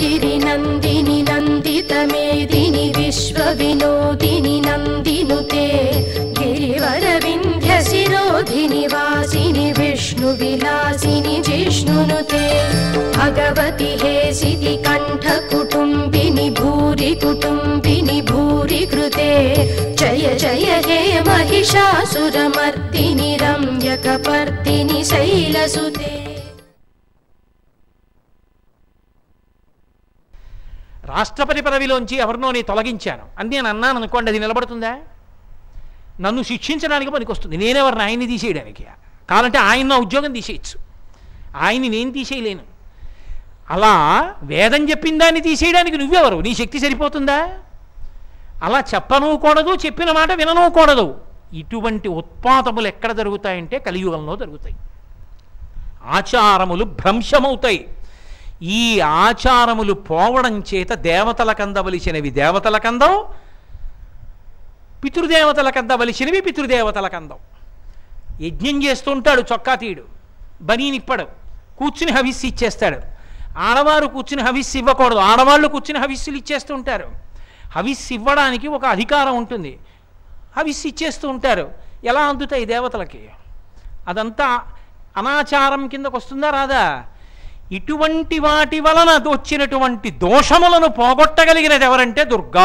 गिरिनन्दिनि नन्दितमेदिनि विश्वविनोदिनि नन्दिनुते गिरिवरविन्ध्यशिरोधिनि वासिनि विष्णुविलासिनि जिष्णुनुते भगवति हेसिति कण्ठकुटुम्बिनि भूरि कुटुम्बिनि भूरि कृते जय जय हे महिषासुरमर्दिनि रम्यकपर्दिनि शैलसुते రాష్ట్రపతి పదవిలోంచి ఎవరినో నేను తొలగించాను అని నేను అన్నాను అనుకోండి అది నిలబడుతుందా నన్ను శిక్షించడానికి పనికొస్తుంది నేనెవరిని ఆయన్ని తీసేయడానికి కావాలంటే ఆయన నా ఉద్యోగం తీసేయచ్చు ఆయన్ని నేను తీసేయలేను అలా వేదం చెప్పిన దాన్ని తీసేయడానికి నువ్వెవరు నీ శక్తి సరిపోతుందా అలా చెప్పనూకూడదు చెప్పిన మాట విననూకూడదు ఇటువంటి ఉత్పాతములు ఎక్కడ జరుగుతాయంటే కలియుగంలో జరుగుతాయి ఆచారములు భ్రంశమవుతాయి ఈ ఆచారములు పోవడం చేత దేవతలకు అందవలసినవి దేవతలకు అందం పితృదేవతలకు అందవలసినవి పితృదేవతలకు అందం యజ్ఞం చేస్తుంటాడు చొక్కా తీయడు బనీనిప్పడు కూర్చుని హవిస్సు ఇచ్చేస్తాడు ఆడవారు కూర్చుని హవిస్సు ఇవ్వకూడదు ఆడవాళ్ళు కూర్చుని హవిస్సులు ఇచ్చేస్తూ ఉంటారు హవిస్సు ఇవ్వడానికి ఒక అధికారం ఉంటుంది హవిస్సు ఇచ్చేస్తూ ఉంటారు ఎలా అందుతాయి దేవతలకి అదంతా అనాచారం కిందకు వస్తుందా రాదా ఇటువంటి వాటి వలన వచ్చినటువంటి దోషములను పోగొట్టగలిగినది ఎవరంటే దుర్గా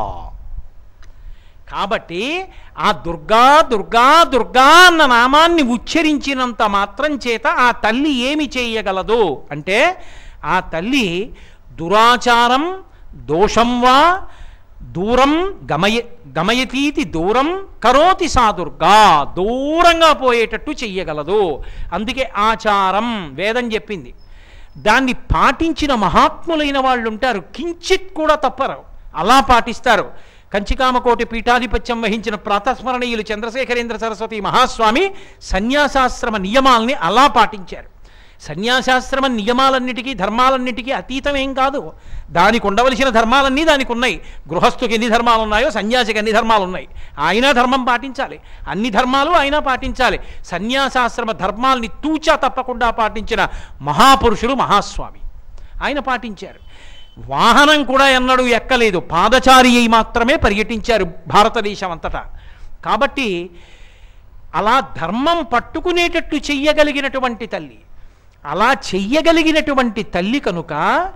కాబట్టి ఆ దుర్గా దుర్గా దుర్గా అన్న నామాన్ని ఉచ్చరించినంత మాత్రం చేత ఆ తల్లి ఏమి చేయగలదు అంటే ఆ తల్లి దురాచారం దోషం వా దూరం గమయ గమయతీతి దూరం కరోతి సా దుర్గా దూరంగా పోయేటట్టు చెయ్యగలదు అందుకే ఆచారం వేదం చెప్పింది దాన్ని పాటించిన మహాత్ములైన వాళ్ళు ఉంటారు కించిత్ కూడా తప్పరు అలా పాటిస్తారు కంచికామకోటి పీఠాధిపత్యం వహించిన ప్రాతస్మరణీయులు చంద్రశేఖరేంద్ర సరస్వతి మహాస్వామి సన్యాసాశ్రమ నియమాల్ని అలా పాటించారు సన్యాసాశ్రమ నియమాలన్నిటికీ ధర్మాలన్నిటికీ అతీతం ఏం కాదు దానికి ఉండవలసిన ధర్మాలన్నీ దానికి ఉన్నాయి గృహస్థుకి ఎన్ని ధర్మాలు ఉన్నాయో సన్యాసికి ఎన్ని ధర్మాలు ఉన్నాయి ఆయన ధర్మం పాటించాలి అన్ని ధర్మాలు ఆయన పాటించాలి సన్యాసాశ్రమ ధర్మాల్ని తూచా తప్పకుండా పాటించిన మహాపురుషులు మహాస్వామి ఆయన పాటించారు వాహనం కూడా ఎన్నడూ ఎక్కలేదు పాదచారి అయి మాత్రమే పర్యటించారు భారతదేశం అంతటా కాబట్టి అలా ధర్మం పట్టుకునేటట్టు చెయ్యగలిగినటువంటి తల్లి అలా చెయ్యగలిగినటువంటి తల్లి కనుక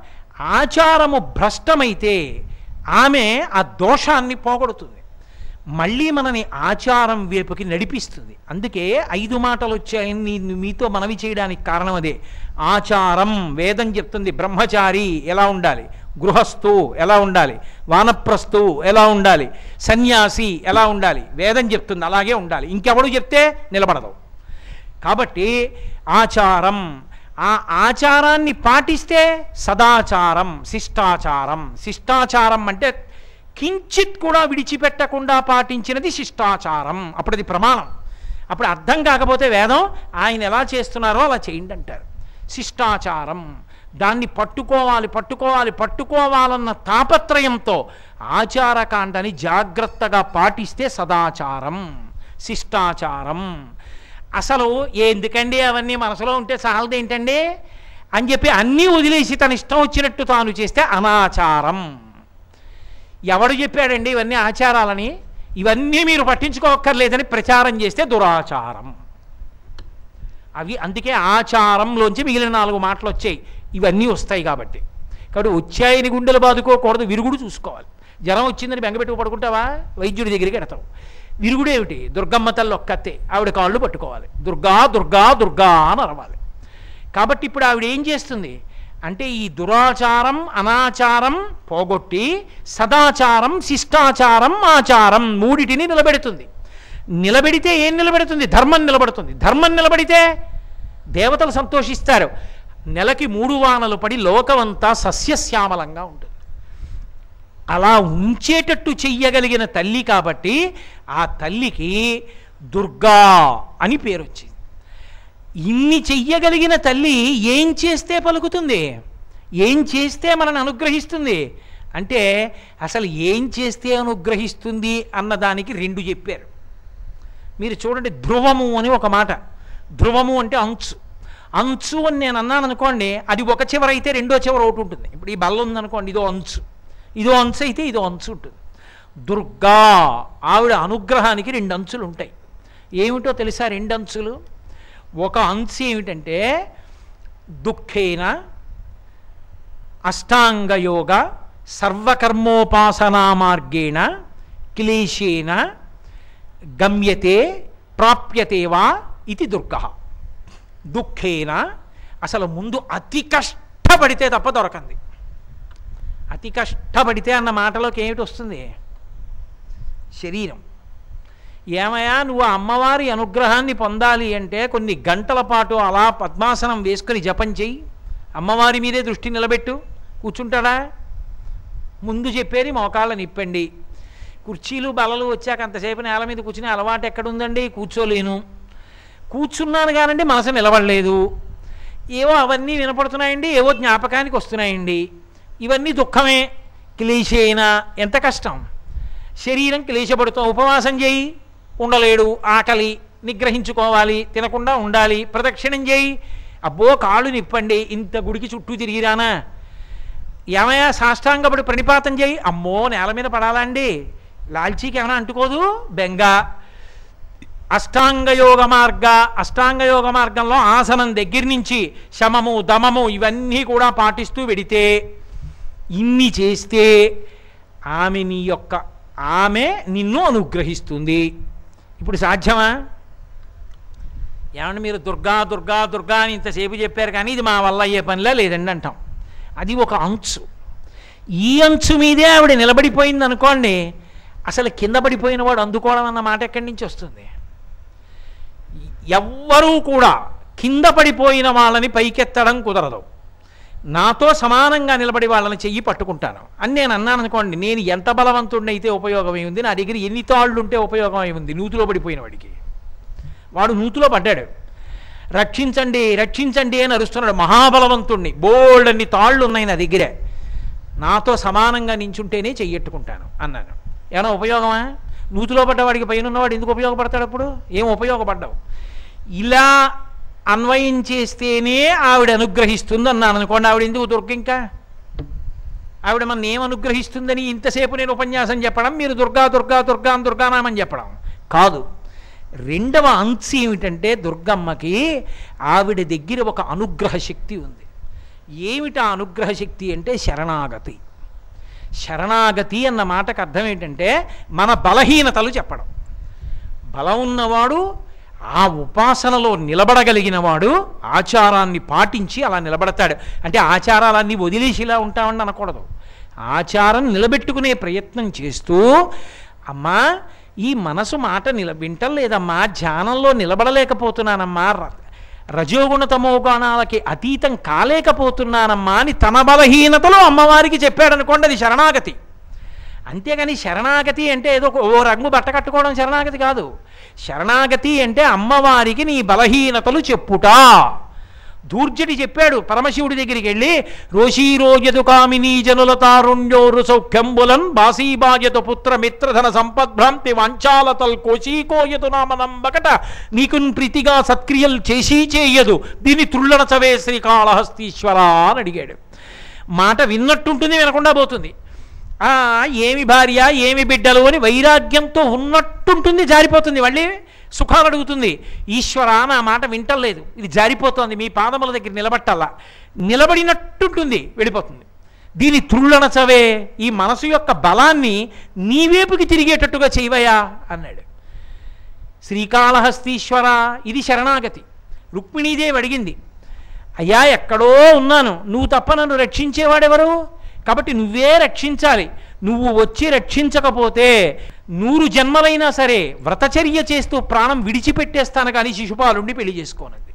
ఆచారము భ్రష్టమైతే ఆమె ఆ దోషాన్ని పోగొడుతుంది మళ్ళీ మనని ఆచారం వైపుకి నడిపిస్తుంది అందుకే ఐదు మాటలు వచ్చాయని మీతో మనవి చేయడానికి కారణం అదే ఆచారం వేదం చెప్తుంది బ్రహ్మచారి ఎలా ఉండాలి గృహస్థు ఎలా ఉండాలి వానప్రస్థు ఎలా ఉండాలి సన్యాసి ఎలా ఉండాలి వేదం చెప్తుంది అలాగే ఉండాలి ఇంకెవడు చెప్తే నిలబడదు కాబట్టి ఆచారం ఆ ఆచారాన్ని పాటిస్తే సదాచారం శిష్టాచారం శిష్టాచారం అంటే కించిత్ కూడా విడిచిపెట్టకుండా పాటించినది శిష్టాచారం అప్పుడు అది ప్రమాణం అప్పుడు అర్థం కాకపోతే వేదం ఆయన ఎలా చేస్తున్నారో అలా చేయండి అంటారు శిష్టాచారం దాన్ని పట్టుకోవాలి పట్టుకోవాలి పట్టుకోవాలన్న తాపత్రయంతో ఆచారకాండని జాగ్రత్తగా పాటిస్తే సదాచారం శిష్టాచారం అసలు ఎందుకండి అవన్నీ మనసులో ఉంటే చాలదు ఏంటండి అని చెప్పి అన్నీ వదిలేసి తన ఇష్టం వచ్చినట్టు తాను చేస్తే అనాచారం ఎవడు చెప్పాడండి ఇవన్నీ ఆచారాలని ఇవన్నీ మీరు పట్టించుకోక్కర్లేదని ప్రచారం చేస్తే దురాచారం అవి అందుకే ఆచారంలోంచి మిగిలిన నాలుగు మాటలు వచ్చాయి ఇవన్నీ వస్తాయి కాబట్టి కాబట్టి వచ్చాయని గుండెలు బాదుకోకూడదు విరుగుడు చూసుకోవాలి జ్వరం వచ్చిందని బెంగపెట్టుకు పడుకుంటావా వైద్యుడి దగ్గరికి ఎడతావు విరుగుడు ఏమిటి దుర్గమ్మ తల్లి ఒక్కతే ఆవిడ కాళ్ళు పట్టుకోవాలి దుర్గా దుర్గా దుర్గా అని అరవాలి కాబట్టి ఇప్పుడు ఆవిడ ఏం చేస్తుంది అంటే ఈ దురాచారం అనాచారం పోగొట్టి సదాచారం శిష్టాచారం ఆచారం మూడిటిని నిలబెడుతుంది నిలబెడితే ఏం నిలబెడుతుంది ధర్మం నిలబడుతుంది ధర్మం నిలబడితే దేవతలు సంతోషిస్తారు నెలకి మూడు వానలు పడి లోకమంతా సస్యశ్యామలంగా ఉంటుంది అలా ఉంచేటట్టు చెయ్యగలిగిన తల్లి కాబట్టి ఆ తల్లికి దుర్గా అని పేరు వచ్చింది ఇన్ని చెయ్యగలిగిన తల్లి ఏం చేస్తే పలుకుతుంది ఏం చేస్తే మనని అనుగ్రహిస్తుంది అంటే అసలు ఏం చేస్తే అనుగ్రహిస్తుంది అన్నదానికి రెండు చెప్పారు మీరు చూడండి ధ్రువము అని ఒక మాట ధ్రువము అంటే అంచు అంచు అని నేను అన్నాను అనుకోండి అది ఒక చివర అయితే రెండో చివర ఒకటి ఉంటుంది ఇప్పుడు ఈ బల్ల ఉందనుకోండి ఇదో అంచు ఇదో అంచు అయితే ఇదో అంచు ఉంటుంది దుర్గా ఆవిడ అనుగ్రహానికి రెండు అంచులు ఉంటాయి ఏమిటో తెలుసా రెండు అంచులు ఒక అంచు ఏమిటంటే దుఃఖేన అష్టాంగయోగ సర్వకర్మోపాసనా మార్గేణ క్లేశేన గమ్యతే ప్రాప్యతే వా ఇది దుర్గ దుఃఖేన అసలు ముందు అతి కష్టపడితే తప్ప దొరకంది అతి కష్టపడితే అన్న మాటలోకి ఏమిటి వస్తుంది శరీరం ఏమయ్యా నువ్వు ఆ అమ్మవారి అనుగ్రహాన్ని పొందాలి అంటే కొన్ని గంటల పాటు అలా పద్మాసనం వేసుకొని జపం చెయ్యి అమ్మవారి మీదే దృష్టి నిలబెట్టు కూర్చుంటాడా ముందు చెప్పేది మోకాళ్ళ నిప్పండి కుర్చీలు బలలు వచ్చాక అంతసేపు నేల మీద కూర్చునే అలవాటు ఎక్కడుందండి కూర్చోలేను కూర్చున్నాను కానండి మనసు నిలబడలేదు ఏవో అవన్నీ వినపడుతున్నాయండి ఏవో జ్ఞాపకానికి వస్తున్నాయండి ఇవన్నీ దుఃఖమే క్లేశైనా ఎంత కష్టం శరీరం క్లేశపడుతూ ఉపవాసం చేయి ఉండలేడు ఆకలి నిగ్రహించుకోవాలి తినకుండా ఉండాలి ప్రదక్షిణం చేయి అబ్బో కాళ్ళు నిప్పండి ఇంత గుడికి చుట్టూ తిరిగిరానా ఏమయ్యా సాష్టాంగపడి ప్రణిపాతం చేయి అమ్మో నేల మీద పడాలా అండి లాల్చీకి ఏమైనా అంటుకోదు బెంగ అష్టాంగయోగ మార్గ అష్టాంగయోగ మార్గంలో ఆసనం దగ్గర నుంచి శమము దమము ఇవన్నీ కూడా పాటిస్తూ వెడితే ఇన్ని చేస్తే ఆమె నీ యొక్క ఆమె నిన్ను అనుగ్రహిస్తుంది ఇప్పుడు సాధ్యమా ఏమంటే మీరు దుర్గా దుర్గా దుర్గా అని ఇంతసేపు చెప్పారు కానీ ఇది మా వల్ల అయ్యే పనిలా లేదండి అంటాం అది ఒక అంచు ఈ అంచు మీదే ఆవిడ నిలబడిపోయింది అనుకోండి అసలు కింద పడిపోయిన వాడు అందుకోవడం అన్న మాట ఎక్కడి నుంచి వస్తుంది ఎవ్వరూ కూడా కింద పడిపోయిన వాళ్ళని పైకెత్తడం కుదరదు నాతో సమానంగా నిలబడి వాళ్ళని చెయ్యి పట్టుకుంటాను అని నేను అన్నాను అనుకోండి నేను ఎంత బలవంతుడిని అయితే ఉపయోగమై ఉంది నా దగ్గర ఎన్ని తాళ్ళు ఉంటే ఉపయోగమై ఉంది నూతిలో పడిపోయిన వాడికి వాడు నూతిలో పడ్డాడు రక్షించండి రక్షించండి అని అరుస్తున్నాడు మహాబలవంతుణ్ణి బోల్డ్ అన్ని తాళ్ళు ఉన్నాయి నా దగ్గరే నాతో సమానంగా నించుంటేనే చెయ్యట్టుకుంటాను అన్నాను ఏమైనా ఉపయోగమా నూతిలో పడ్డవాడికి పైన ఉన్నవాడు ఎందుకు ఉపయోగపడతాడు అప్పుడు ఏం ఉపయోగపడ్డావు ఇలా అన్వయం చేస్తేనే ఆవిడ అనుగ్రహిస్తుంది అన్నాను అనుకోండి ఆవిడ ఎందుకు దుర్గ ఇంకా ఆవిడ మన ఏం అనుగ్రహిస్తుందని ఇంతసేపు నేను ఉపన్యాసం చెప్పడం మీరు దుర్గా దుర్గా దుర్గా అని దుర్గానామని చెప్పడం కాదు రెండవ అంశ ఏమిటంటే దుర్గమ్మకి ఆవిడ దగ్గర ఒక అనుగ్రహ శక్తి ఉంది ఏమిటి ఆ అనుగ్రహ శక్తి అంటే శరణాగతి శరణాగతి అన్న మాటకు అర్థం ఏంటంటే మన బలహీనతలు చెప్పడం బలం ఉన్నవాడు ఆ ఉపాసనలో నిలబడగలిగిన వాడు ఆచారాన్ని పాటించి అలా నిలబడతాడు అంటే ఆచారాలన్నీ వదిలేసి ఇలా ఉంటామని అనకూడదు ఆచారం నిలబెట్టుకునే ప్రయత్నం చేస్తూ అమ్మా ఈ మనసు మాట నిల వింటలేదమ్మా ధ్యానంలో నిలబడలేకపోతున్నానమ్మా ర- రజోగుణ తమోగుణాలకి అతీతం కాలేకపోతున్నానమ్మా అని తన బలహీనతలో అమ్మవారికి చెప్పాడనుకోండి అది శరణాగతి అంతేగాని శరణాగతి అంటే ఏదో ఒక- ఓ రంగు బట్ట కట్టుకోవడం శరణాగతి కాదు శరణాగతి అంటే అమ్మవారికి నీ బలహీనతలు చెప్పుట దూర్జటి చెప్పాడు పరమశివుడి దగ్గరికి వెళ్ళి రోషీరోజదు కామినీ జనుల తారుణ్యోరు సౌఖ్యంబులన్ బాసీబాయతు పుత్ర మిత్రధన సంపద్భ్రాంతి వాంఛాలతల్ కోశీకోయతు నామనంబకట నీకు ప్రీతిగా సత్క్రియలు చేసి చేయదు దీని త్రుళ్ళనచవే శ్రీకాళహస్తీశ్వర అని అడిగాడు మాట విన్నట్టుంటుంది వినకుండా పోతుంది ఆ, ఏమి భార్య ఏమి బిడ్డలు అని వైరాగ్యంతో ఉన్నట్టుంటుంది జారిపోతుంది మళ్ళీ సుఖాలు అడుగుతుంది ఈశ్వర నా మాట వింటలేదు ఇది జారిపోతోంది మీ పాదముల దగ్గర నిలబట్టాలా నిలబడినట్టుంటుంది వెళ్ళిపోతుంది దీని త్రుళ్ళనచవే ఈ మనసు యొక్క బలాన్ని నీవేపుకి తిరిగేటట్టుగా చేయవయా అన్నాడు శ్రీకాళహస్తీశ్వర ఇది శరణాగతి రుక్మిణీదేవి అడిగింది అయ్యా ఎక్కడో ఉన్నాను నువ్వు తప్ప నన్ను రక్షించేవాడెవరు కాబట్టి నువ్వే రక్షించాలి నువ్వు వచ్చి రక్షించకపోతే నూరు జన్మలైనా సరే వ్రతచర్య చేస్తూ ప్రాణం విడిచిపెట్టేస్తాను కానీ శిశుపాలుండి పెళ్లి చేసుకోనంది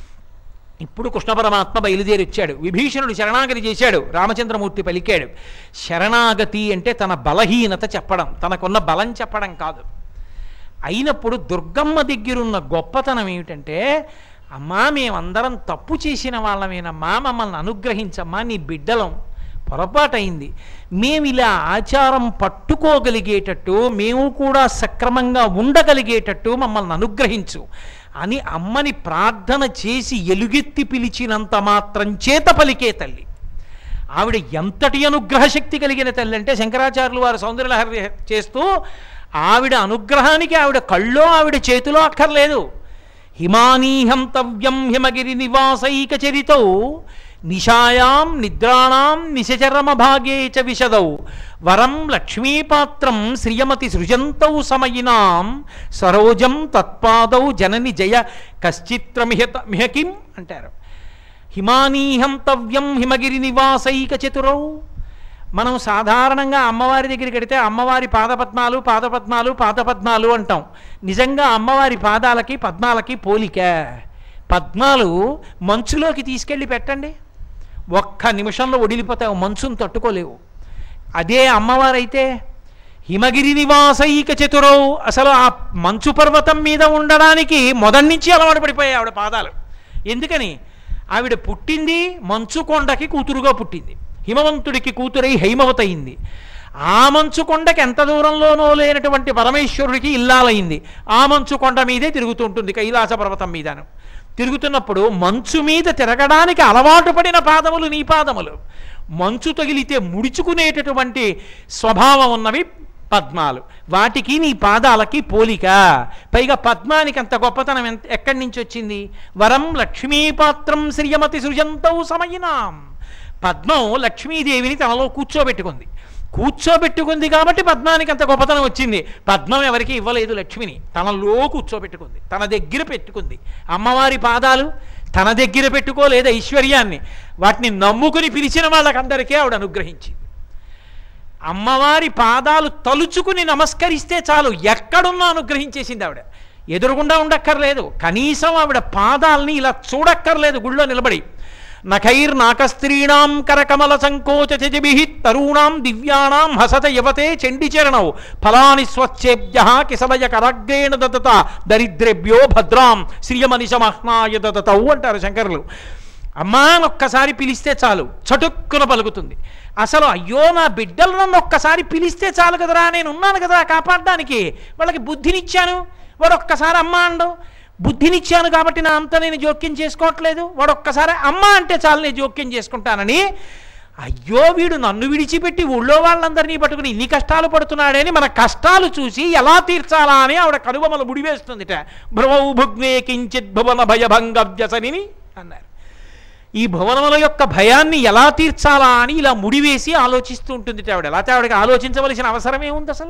ఇప్పుడు కృష్ణ పరమాత్మ బయలుదేరి వచ్చాడు విభీషణుడు శరణాగతి చేశాడు రామచంద్రమూర్తి పలికాడు శరణాగతి అంటే తన బలహీనత చెప్పడం తనకున్న బలం చెప్పడం కాదు అయినప్పుడు దుర్గమ్మ దగ్గరున్న గొప్పతనం ఏమిటంటే అమ్మా మేమందరం తప్పు చేసిన వాళ్ళమేనమ్మా మమ్మల్ని అనుగ్రహించమ్మా నీ బిడ్డలం పొరపాటైంది మేము ఇలా ఆచారం పట్టుకోగలిగేటట్టు మేము కూడా సక్రమంగా ఉండగలిగేటట్టు మమ్మల్ని అనుగ్రహించు అని అమ్మని ప్రార్థన చేసి ఎలుగెత్తి పిలిచినంత మాత్రం చేత పలికే తల్లి ఆవిడ ఎంతటి అనుగ్రహ శక్తి కలిగిన తల్లి అంటే శంకరాచార్యులు వారు సౌందర్యలహరి చేస్తూ ఆవిడ అనుగ్రహానికి ఆవిడ కళ్ళో ఆవిడ చేతిలో అక్కర్లేదు హిమానీహంతవ్యం హిమగిరి నివాసైక చరితౌ నిశాయాం నిద్రాణాం నిశచరమ భాగే చ విశదౌ వరం లక్ష్మీపాత్రం శ్రియమతి సృజంతౌ సమయినాం సరోజం తత్పాదౌ జనని జయ కశ్చిత్రమిహత మిహకిం అంటారు హిమానీహంతవ్యం హిమగిరి నివాసైక చతురౌ మనం సాధారణంగా అమ్మవారి దగ్గరికి వెడితే అమ్మవారి పాదపద్మాలు పాదపద్మాలు పాదపద్మాలు అంటాం నిజంగా అమ్మవారి పాదాలకి పద్మాలకి పోలిక పద్మాలు మంచులోకి తీసుకెళ్ళి పెట్టండి ఒక్క నిమిషంలో ఒడిలిపోతావు మంచును తట్టుకోలేవు అదే అమ్మవారైతే హిమగిరి నివాసైక చతురౌ అసలు ఆ మంచు పర్వతం మీద ఉండడానికి మొదటి నుంచి అలవాటు పడిపోయాయి ఆవిడ పాదాలు ఎందుకని ఆవిడ పుట్టింది మంచు కొండకి కూతురుగా పుట్టింది హిమవంతుడికి కూతురై హైమవత అయింది ఆ మంచు కొండకి ఎంత దూరంలోనో లేనటువంటి పరమేశ్వరుడికి ఇల్లాలైంది ఆ మంచు కొండ మీదే తిరుగుతుంటుంది కైలాస పర్వతం మీదను తిరుగుతున్నప్పుడు మంచు మీద తిరగడానికి అలవాటు పడిన పాదములు నీ పాదములు మంచు తగిలితే ముడుచుకునేటటువంటి స్వభావం ఉన్నవి పద్మాలు వాటికి నీ పాదాలకి పోలిక పైగా పద్మానికి అంత గొప్పతనం ఎంత ఎక్కడి నుంచి వచ్చింది వరం లక్ష్మీపాత్రం శ్రియమతి సృజంతౌ సమయినాం పద్మం లక్ష్మీదేవిని తనలో కూర్చోబెట్టుకుంది కూర్చోబెట్టుకుంది కాబట్టి పద్మానికి అంత గొప్పతనం వచ్చింది పద్మం ఎవరికి ఇవ్వలేదు లక్ష్మిని తనలో కూర్చోబెట్టుకుంది తన దగ్గర పెట్టుకుంది అమ్మవారి పాదాలు తన దగ్గర పెట్టుకోలేదు ఐశ్వర్యాన్ని వాటిని నమ్ముకుని పిలిచిన వాళ్ళకందరికీ ఆవిడ అనుగ్రహించింది అమ్మవారి పాదాలు తలుచుకుని నమస్కరిస్తే చాలు ఎక్కడున్నా అనుగ్రహించేసింది ఆవిడ ఎదురుగుండా ఉండక్కర్లేదు కనీసం ఆవిడ పాదాలని ఇలా చూడక్కర్లేదు గుళ్ళో నిలబడి నఖైర్నాకస్త్రీణాం కరకమల సంకోచ చజభి తరూణాం దివ్యానాం హసత యవతే చండిచరణౌ ఫలాని స్వచ్ఛేభ్య కిసలయ కరగ్రేణ దతత దరిద్రేభ్యో భద్రాం శ్రియమనిశమహ్నాయ దతతౌ అంటారు శంకరులు అమ్మా అని ఒక్కసారి పిలిస్తే చాలు చటుక్కున పలుకుతుంది అసలు అయ్యో నా బిడ్డలు నన్ను ఒక్కసారి పిలిస్తే చాలు కదరా నేను ఉన్నాను కదరా కాపాడడానికి వాళ్ళకి బుద్ధినిచ్చాను వాడు ఒక్కసారి అమ్మ అండు బుద్ధినిచ్చాను కాబట్టి నా అంతా నేను జోక్యం చేసుకోవట్లేదు వాడు ఒక్కసారి అమ్మ అంటే చాలు నేను జోక్యం చేసుకుంటానని అయ్యో వీడు నన్ను విడిచిపెట్టి ఊళ్ళో వాళ్ళందరినీ పట్టుకుని ఇన్ని కష్టాలు పడుతున్నాడని మన కష్టాలు చూసి ఎలా తీర్చాలా అని ఆవిడ కనుబొమలు ముడివేస్తుందిట భ్రమౌ భుగ్నే కించిత్ భువన భయభంగ వ్యసనిని అన్నారు ఈ భువనముల యొక్క భయాన్ని ఎలా తీర్చాలా అని ఇలా ముడివేసి ఆలోచిస్తూ ఉంటుంది ఆవిడ లేకపోతే ఆవిడకి ఆలోచించవలసిన అవసరమే ఉంది అసలు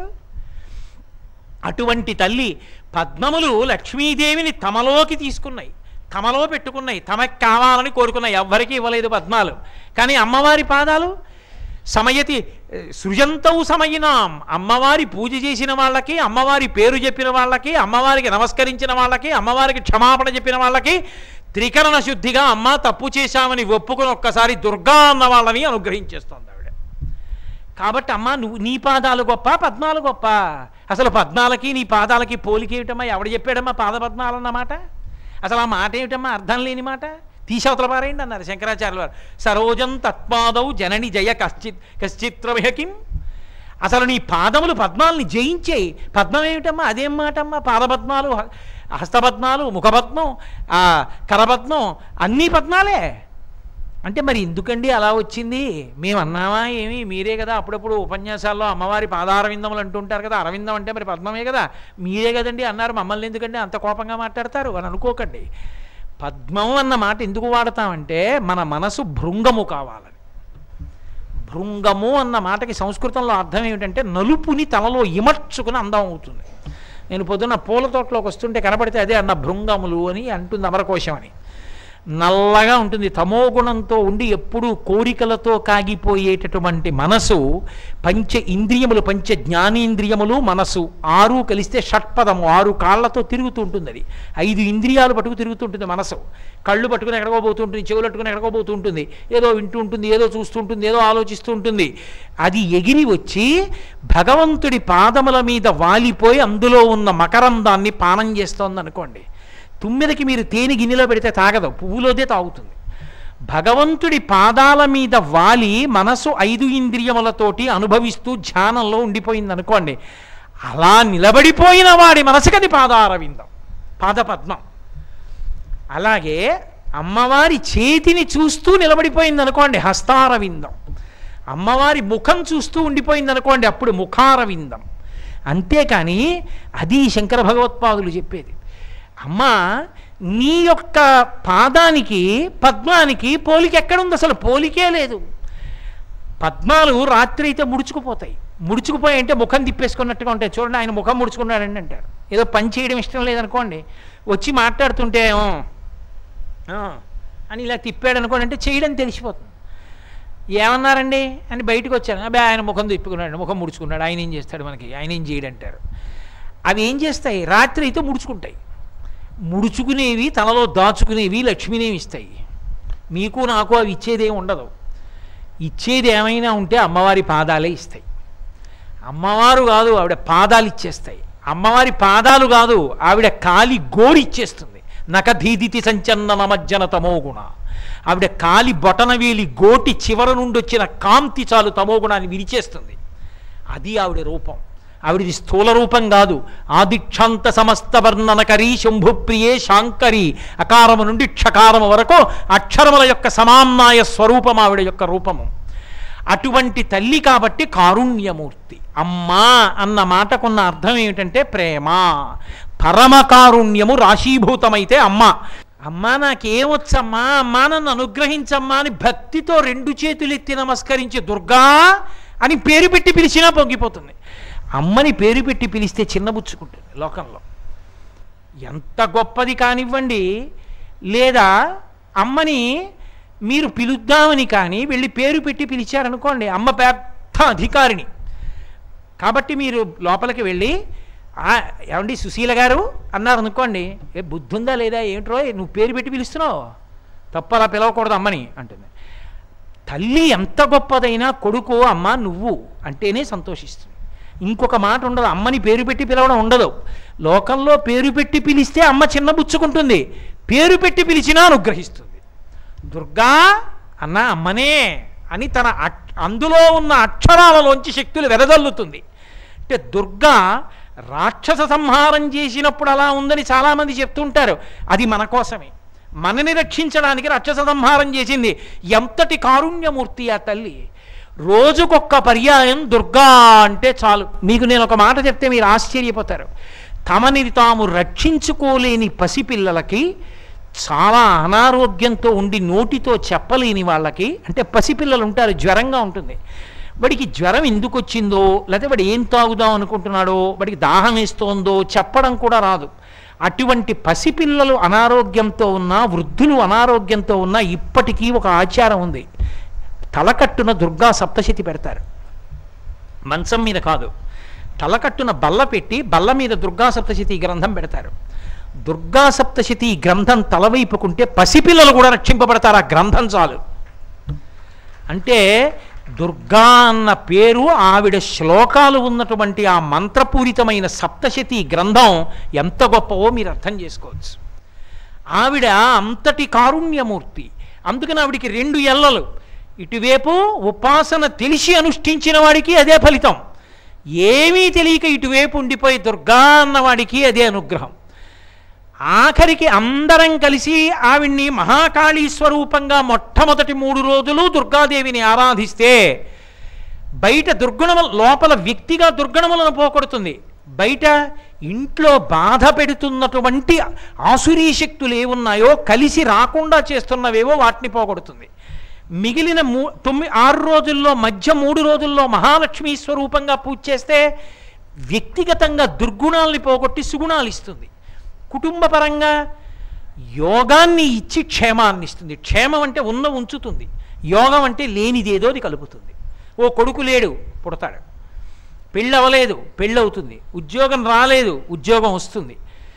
అటువంటి తల్లి పద్మములు లక్ష్మీదేవిని తమలోకి తీసుకున్నాయి తమలో పెట్టుకున్నాయి తమకి కావాలని కోరుకున్నాయి ఎవ్వరికీ ఇవ్వలేదు పద్మాలు కానీ అమ్మవారి పాదాలు సమయతి ఏ, సృజంతవు సమయినాం అమ్మవారి పూజ చేసిన వాళ్ళకి అమ్మవారి పేరు చెప్పిన వాళ్ళకి అమ్మవారికి నమస్కరించిన వాళ్ళకి అమ్మవారికి క్షమాపణ చెప్పిన వాళ్ళకి త్రికరణ శుద్ధిగా అమ్మ తప్పు చేశామని ఒప్పుకొని ఒక్కసారి దుర్గా అన్న వాళ్ళని అనుగ్రహించేస్తోంది ఆవిడ కాబట్టి అమ్మ నువ్వు నీ పాదాలు గొప్ప పద్మాలు గొప్ప అసలు పద్మాలకి నీ పాదాలకి పోలికేమిటమ్మా ఎవడు చెప్పాడమ్మా పాద పద్మాలు అన్నమాట అసలు ఆ మాట ఏమిటమ్మా అర్థం లేని మాట తీసవతల పారేయండి అన్నారు శంకరాచార్యుల వారు సరోజం తత్పాదౌ జనని జయ కశ్చిత్ కశ్చిత్రమిహకిం అసలు నీ పాదములు పద్మాలని జయించేయి పద్మం ఏమిటమ్మా అదేం మాటమ్మా పాదపద్మాలు హ- హస్తపద్మాలు ముఖపద్మం ఆ కరపద్మం అన్నీ పద్మాలే అంటే మరి ఎందుకండి అలా వచ్చింది మేము అన్నామా ఏమి మీరే కదా అప్పుడప్పుడు ఉపన్యాసాల్లో అమ్మవారి పాదారవిందములు అంటుంటారు కదా అరవిందం అంటే మరి పద్మమే కదా మీరే కదండి అన్నారు మమ్మల్ని ఎందుకండి అంత కోపంగా మాట్లాడతారు అని అనుకోకండి పద్మం అన్న మాట ఎందుకు వాడతామంటే మన మనసు భృంగము కావాలని భృంగము అన్న మాటకి సంస్కృతంలో అర్థం ఏమిటంటే నలుపుని తలలో ఇమర్చుకుని అందం అవుతుంది నేను పొద్దున్న పూల తోటలోకి వస్తుంటే కనబడితే అదే అన్న భృంగములు అని అంటుంది అమరకోశం అని నల్లగా ఉంటుంది తమో గుణంతో ఉండి ఎప్పుడూ కోరికలతో కాగిపోయేటటువంటి మనసు పంచ ఇంద్రియములు పంచ జ్ఞానేంద్రియములు మనసు ఆరు కలిస్తే షట్పదము ఆరు కాళ్ళతో తిరుగుతూ ఉంటుంది అది ఐదు ఇంద్రియాలు పట్టుకు తిరుగుతుంటుంది మనసు కళ్ళు పట్టుకుని ఎక్కడికో పోతుంటుంది చెవులు పట్టుకుని ఎక్కడికో పోతుంటుంది ఏదో వింటూ ఉంటుంది ఏదో చూస్తూ ఉంటుంది ఏదో ఆలోచిస్తూ ఉంటుంది అది ఎగిరి వచ్చి భగవంతుడి పాదముల మీద వాలిపోయి అందులో ఉన్న మకరందాన్ని పానం చేస్తోంది అనుకోండి తుమ్మెదకి మీరు తేనె గిన్నెలో పెడితే తాగదు పువ్వులోదే తాగుతుంది భగవంతుడి పాదాల మీద వాలి మనసు ఐదు ఇంద్రియములతోటి అనుభవిస్తూ ధ్యానంలో ఉండిపోయింది అనుకోండి అలా నిలబడిపోయిన వాడి మనసుకది పాదారవిందం పాదపద్మం అలాగే అమ్మవారి చేతిని చూస్తూ నిలబడిపోయింది అనుకోండి హస్తారవిందం అమ్మవారి ముఖం చూస్తూ ఉండిపోయింది అనుకోండి అప్పుడు ముఖారవిందం అంతేకాని అది శంకర భగవత్పాదులు చెప్పేది అమ్మ నీ యొక్క పాదానికి పద్మానికి పోలిక ఎక్కడుంది అసలు పోలికే లేదు పద్మాలు రాత్రి అయితే ముడుచుకుపోతాయి ముడుచుకుపోయి అంటే ముఖం తిప్పేసుకున్నట్టుగా ఉంటాయి చూడండి ఆయన ముఖం ముడుచుకున్నాడండి అంటారు ఏదో పని చేయడం ఇష్టం లేదనుకోండి వచ్చి మాట్లాడుతుంటే "ఆ, ఆ" అని ఇలా తిప్పాడు అనుకోండి అంటే చేయడం తెలిసిపోతుంది ఏమన్నారండి అని బయటకు వచ్చాను అబ్బాయి ఆయన ముఖం తిప్పుకున్నాడు ముఖం ముడుచుకున్నాడు ఆయన ఏం చేస్తాడు మనకి ఆయన ఏం చేయడంటారు అవి ఏం చేస్తాయి రాత్రి అయితే ముడుచుకుంటాయి ముడుచుకునేవి తనలో దాచుకునేవి లక్ష్మీనేవి ఇస్తాయి మీకు నాకు అవి ఇచ్చేదేం ఉండదు ఇచ్చేది ఏమైనా ఉంటే అమ్మవారి పాదాలే ఇస్తాయి అమ్మవారు కాదు ఆవిడ పాదాలు ఇచ్చేస్తాయి అమ్మవారి పాదాలు కాదు ఆవిడ కాలి గోడి ఇచ్చేస్తుంది నక ధీదితి సంచన్న మజ్జన తమోగుణ ఆవిడ కాలి బొటనవేలి గోటి చివర నుండి వచ్చిన కాంతి చాలు తమోగుణాన్ని విరిచేస్తుంది అది ఆవిడ రూపం ఆవిడది స్థూల రూపం కాదు ఆదిక్షాంత సమస్త వర్ణనకరి శంభుప్రియే శాంకరి అకారము నుండి క్షకారము వరకు అక్షరముల యొక్క సమాన్నాయ స్వరూపం ఆవిడ యొక్క రూపము అటువంటి తల్లి కాబట్టి కారుణ్యమూర్తి అమ్మా అన్న మాటకున్న అర్థం ఏమిటంటే ప్రేమ పరమ కారుణ్యము రాశీభూతమైతే అమ్మ అమ్మా నాకేమొచ్చమ్మా అమ్మా నన్ను అనుగ్రహించమ్మా అని భక్తితో రెండు చేతులెత్తి నమస్కరించి దుర్గా అని పేరు పెట్టి పిలిచినా పొంగిపోతుంది అమ్మని పేరు పెట్టి పిలిస్తే చిన్నబుచ్చుకుంటుంది లోకంలో ఎంత గొప్పది కానివ్వండి లేదా అమ్మని మీరు పిలుద్దామని కానీ వెళ్ళి పేరు పెట్టి పిలిచారనుకోండి అమ్మ పెద్ద అధికారిని కాబట్టి మీరు లోపలికి వెళ్ళి "ఆ, ఏమండి సుశీల గారు అన్నారు అనుకోండి ఏ బుద్ధి ఉందా లేదా ఏంట్రో నువ్వు పేరు పెట్టి పిలుస్తున్నావు తప్ప అలా పిలవకూడదు అమ్మని అంటుంది తల్లి ఎంత గొప్పదైనా కొడుకు అమ్మ నువ్వు అంటేనే సంతోషిస్తుంది ఇంకొక మాట ఉండదు అమ్మని పేరు పెట్టి పిలవడం ఉండదు లోకంలో పేరు పెట్టి పిలిస్తే అమ్మ చిన్నబుచ్చుకుంటుంది పేరు పెట్టి పిలిచినా అనుగ్రహిస్తుంది దుర్గా అన్న అమ్మనే అని తన అక్- అందులో ఉన్న అక్షరాలలోంచి శక్తులు వెదజల్లుతుంది అంటే దుర్గా రాక్షస సంహారం చేసినప్పుడు అలా ఉందని చాలామంది చెప్తుంటారు అది మన కోసమే మనని రక్షించడానికి రాక్షస సంహారం చేసింది ఎంతటి కారుణ్యమూర్తి ఆ తల్లి రోజుకొక్క పర్యాయం దుర్గా అంటే చాలు మీకు నేను ఒక మాట చెప్తే మీరు ఆశ్చర్యపోతారు తమని తాము రక్షించుకోలేని పసిపిల్లలకి చాలా అనారోగ్యంతో ఉండి నోటితో చెప్పలేని వాళ్ళకి అంటే పసిపిల్లలు ఉంటారు జ్వరంగా ఉంటుంది వాడికి జ్వరం ఎందుకు వచ్చిందో లేకపోతే వాడు ఏం తాగుదాం అనుకుంటున్నాడో వాడికి దాహం వేస్తోందో చెప్పడం కూడా రాదు అటువంటి పసిపిల్లలు అనారోగ్యంతో ఉన్నా వృద్ధులు అనారోగ్యంతో ఉన్నా ఇప్పటికీ ఒక ఆచారం ఉంది తలకట్టున దుర్గా సప్తశతి పెడతారు మంచం మీద కాదు తలకట్టున బల్ల పెట్టి బల్ల మీద దుర్గా సప్తశతి గ్రంథం పెడతారు దుర్గా సప్తశతి గ్రంథం తలవైపుకుంటే పసిపిల్లలు కూడా రక్షింపబడతారు ఆ గ్రంథం చాలు అంటే దుర్గా అన్న పేరు ఆవిడ శ్లోకాలు ఉన్నటువంటి ఆ మంత్రపూరితమైన సప్తశతి గ్రంథం ఎంత గొప్పవో మీరు అర్థం చేసుకోవచ్చు ఆవిడ అంతటి కారుణ్యమూర్తి అందుకని ఆవిడికి రెండు ఎల్లలు ఇటువైపు ఉపాసన తెలిసి అనుష్ఠించిన వాడికి అదే ఫలితం ఏమీ తెలియక ఇటువైపు ఉండిపోయి దుర్గా అన్నవాడికి అదే అనుగ్రహం ఆఖరికి అందరం కలిసి ఆవిడ్ని మహాకాళీ స్వరూపంగా మొట్టమొదటి మూడు రోజులు దుర్గాదేవిని ఆరాధిస్తే బయట దుర్గుణము లోపల వ్యక్తిగా దుర్గుణములను పోగొడుతుంది బయట ఇంట్లో బాధ పెడుతున్నటువంటి ఆసురీ శక్తులు ఏమున్నాయో కలిసి రాకుండా చేస్తున్నవేవో వాటిని పోగొడుతుంది మిగిలిన మూ తొమ్మిది ఆరు రోజుల్లో మధ్య మూడు రోజుల్లో మహాలక్ష్మి స్వరూపంగా పూజ చేస్తే వ్యక్తిగతంగా దుర్గుణాల్ని పోగొట్టి సుగుణాలు ఇస్తుంది కుటుంబపరంగా యోగాన్ని ఇచ్చి క్షేమాన్ని ఇస్తుంది క్షేమం అంటే ఉన్న ఉంచుతుంది యోగం అంటే లేనిదేదో అది కలుపుతుంది ఓ కొడుకు లేడు పుడతాడు పెళ్ళి అవ్వలేదు పెళ్ళి అవుతుంది ఉద్యోగం రాలేదు ఉద్యోగం వస్తుంది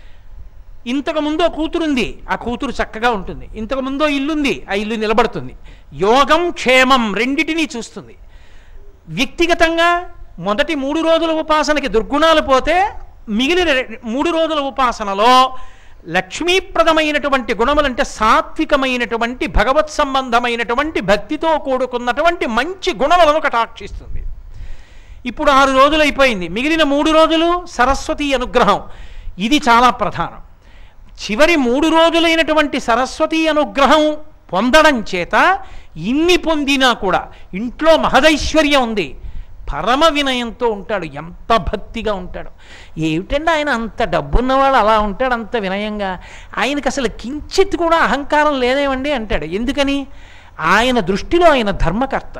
ఇంతకు ముందో కూతురుంది ఆ కూతురు చక్కగా ఉంటుంది ఇంతకు ముందో ఇల్లుంది ఆ ఇల్లు నిలబడుతుంది యోగం క్షేమం రెండిటినీ చూస్తుంది వ్యక్తిగతంగా మొదటి మూడు రోజుల ఉపాసనకి దుర్గుణాలు పోతే మిగిలిన రె- మూడు రోజుల ఉపాసనలో లక్ష్మీప్రదమైనటువంటి గుణములంటే సాత్వికమైనటువంటి భగవత్ సంబంధమైనటువంటి భక్తితో కూడుకున్నటువంటి మంచి గుణములను కటాక్షిస్తుంది ఇప్పుడు ఆరు రోజులు అయిపోయింది మిగిలిన మూడు రోజులు సరస్వతి అనుగ్రహం ఇది చాలా ప్రధానం చివరి మూడు రోజులైనటువంటి సరస్వతి అనుగ్రహం పొందడం చేత ఇన్ని పొందినా కూడా ఇంట్లో మహదైశ్వర్యం ఉంది పరమ వినయంతో ఉంటాడు ఎంత భక్తిగా ఉంటాడు ఏమిటండి ఆయన అంత డబ్బున్నవాడు అలా ఉంటాడు అంత వినయంగా ఆయనకి అసలు కించిత్ కూడా అహంకారం లేదేమండి అంటాడు ఎందుకని ఆయన దృష్టిలో ఆయన ధర్మకర్త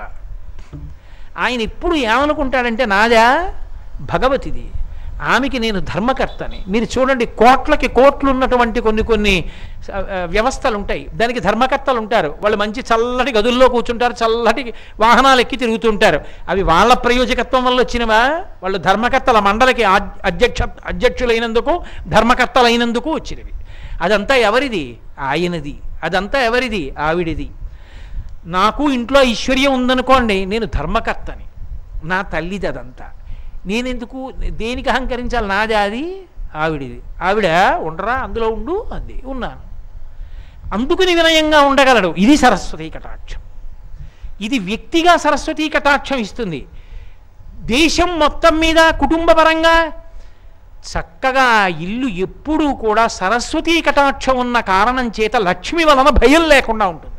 ఆయన ఎప్పుడు ఏమనుకుంటాడంటే నాదా భగవతిది ఆమెకి నేను ధర్మకర్తని మీరు చూడండి కోట్లకి కోట్లు ఉన్నటువంటి కొన్ని కొన్ని ఆ, ఆ, వ్యవస్థలు ఉంటాయి దానికి ధర్మకర్తలు ఉంటారు వాళ్ళు మంచి చల్లటి గదుల్లో కూర్చుంటారు చల్లటి వాహనాలు ఎక్కి తిరుగుతుంటారు అవి వాళ్ళ ప్రయోజకత్వం వల్ల వచ్చినవా వాళ్ళు ధర్మకర్తల మండలికి ఆ- అధ్యక్ష అధ్యక్షులైనందుకు ధర్మకర్తలైనందుకు వచ్చినవి అదంతా ఎవరిది ఆయనది అదంతా ఎవరిది ఆవిడిది నాకు ఇంట్లో ఐశ్వర్యం ఉందనుకోండి నేను ధర్మకర్తని నా తల్లిది అదంతా నేనెందుకు దేనికి అహంకరించాలి నాది అది ఆవిడిది ఆవిడ ఉండరా అందులో ఉండు అంది ఉన్నాను అందుకుని వినయంగా ఉండగలడు ఇది సరస్వతీ కటాక్షం ఇది వ్యక్తిగా సరస్వతీ కటాక్షం ఇస్తుంది దేశం మొత్తం మీద కుటుంబపరంగా చక్కగా ఆ ఇల్లు ఎప్పుడూ కూడా సరస్వతీ కటాక్షం ఉన్న కారణం చేత లక్ష్మి వలన భయం లేకుండా ఉంటుంది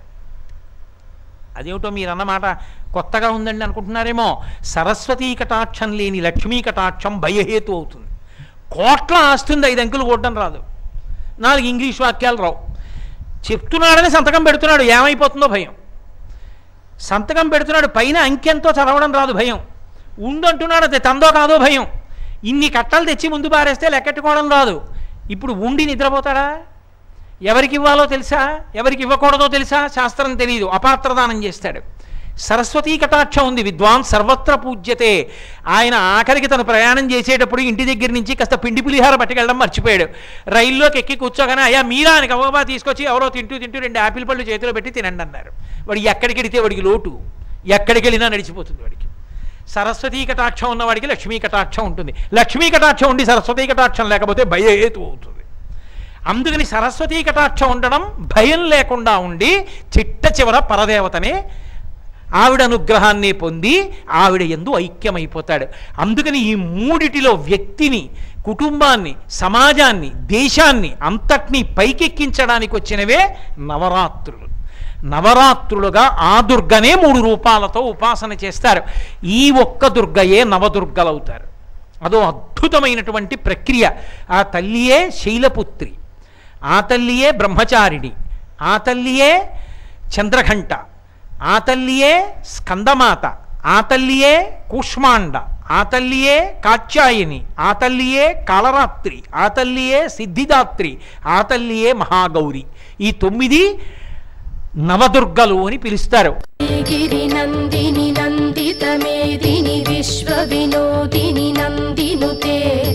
అదేమిటో మీరు అన్నమాట కొత్తగా ఉందండి అనుకుంటున్నారేమో సరస్వతీ కటాక్షం లేని లక్ష్మీ కటాక్షం భయహేతు అవుతుంది కోట్ల ఆస్తుంది ఐదు అంకులు కొట్టడం రాదు నాలుగు ఇంగ్లీష్ వాక్యాలు రావు చెప్తున్నాడని సంతకం పెడుతున్నాడు ఏమైపోతుందో భయం సంతకం పెడుతున్నాడు పైన అంకెంతో చదవడం రాదు భయం ఉందంటున్నాడు అది తందో కాదో భయం ఇన్ని కట్టలు తెచ్చి ముందు పారేస్తే లెక్కెట్టుకోవడం రాదు ఇప్పుడు ఉండి నిద్రపోతాడా ఎవరికి ఇవ్వాలో తెలుసా ఎవరికి ఇవ్వకూడదో తెలుసా శాస్త్రం తెలియదు అపాత్రదానం చేస్తాడు సరస్వతీ కటాక్షం ఉంది విద్వాన్ సర్వత్ర పూజ్యతే ఆయన ఆఖరికి తను ప్రయాణం చేసేటప్పుడు ఇంటి దగ్గర నుంచి కాస్త పిండి పులిహార పట్టుకెళ్ళడం మర్చిపోయాడు రైల్లోకి ఎక్కి కూర్చోగానే అయ్యా మీరా అని గబగబా తీసుకొచ్చి ఎవరో తింటూ తింటూ రెండు యాపిల్ పళ్ళు చేతిలో పెట్టి తినండి అన్నారు వాడు ఎక్కడికి వెడితే వాడికి లోటు ఎక్కడికి వెళ్ళినా నడిచిపోతుంది వాడికి సరస్వతీ కటాక్షం ఉన్నవాడికి లక్ష్మీ కటాక్షం ఉంటుంది లక్ష్మీ కటాక్షం ఉండి సరస్వతీ కటాక్షం లేకపోతే భయహేతు అవుతుంది అందుకని సరస్వతీ కటాక్షం ఉండడం భయం లేకుండా ఉండి చిట్ట చివర పరదేవతనే ఆవిడ అనుగ్రహాన్ని పొంది ఆవిడ ఎందు ఐక్యమైపోతాడు అందుకని ఈ మూడిటిలో వ్యక్తిని కుటుంబాన్ని సమాజాన్ని దేశాన్ని అంతటినీ పైకెక్కించడానికి వచ్చినవే నవరాత్రులు నవరాత్రులుగా ఆ దుర్గనే మూడు రూపాలతో ఉపాసన చేస్తారు ఈ ఒక్క దుర్గయే నవదుర్గలవుతారు అదో అద్భుతమైనటువంటి ప్రక్రియ ఆ తల్లియే శైలపుత్రి ఆ తల్లియే బ్రహ్మచారిణి ఆ తల్లియే చంద్రఘంట ఆ తల్లియే స్కందమాత ఆ తల్లియే కూష్మాండ ఆ తల్లియే కాత్యాయని ఆ తల్లియే కాళరాత్రి ఆ తల్లియే సిద్ధిదాత్రి ఆ తల్లియే మహాగౌరి ఈ తొమ్మిది నవదుర్గలు అని పిలుస్తారు गिरिनन्दिनि नन्दितमेदिनि विश्वविनोदिनि नन्दिनुते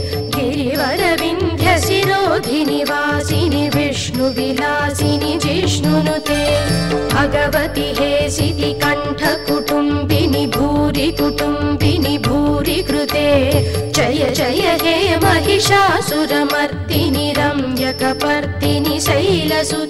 गिरिवरविन्ध्यशिरोधिनि वासिनि विष्णुविलासिनि जिष्णुनुते भगवति हेसिति कण्ठकुटुम्बिनि भूरि कुटुम्बिनि भूरि कृते जय जय हे महिषासुरमर्दिनि रम्यकपर्दिनि शैलसुते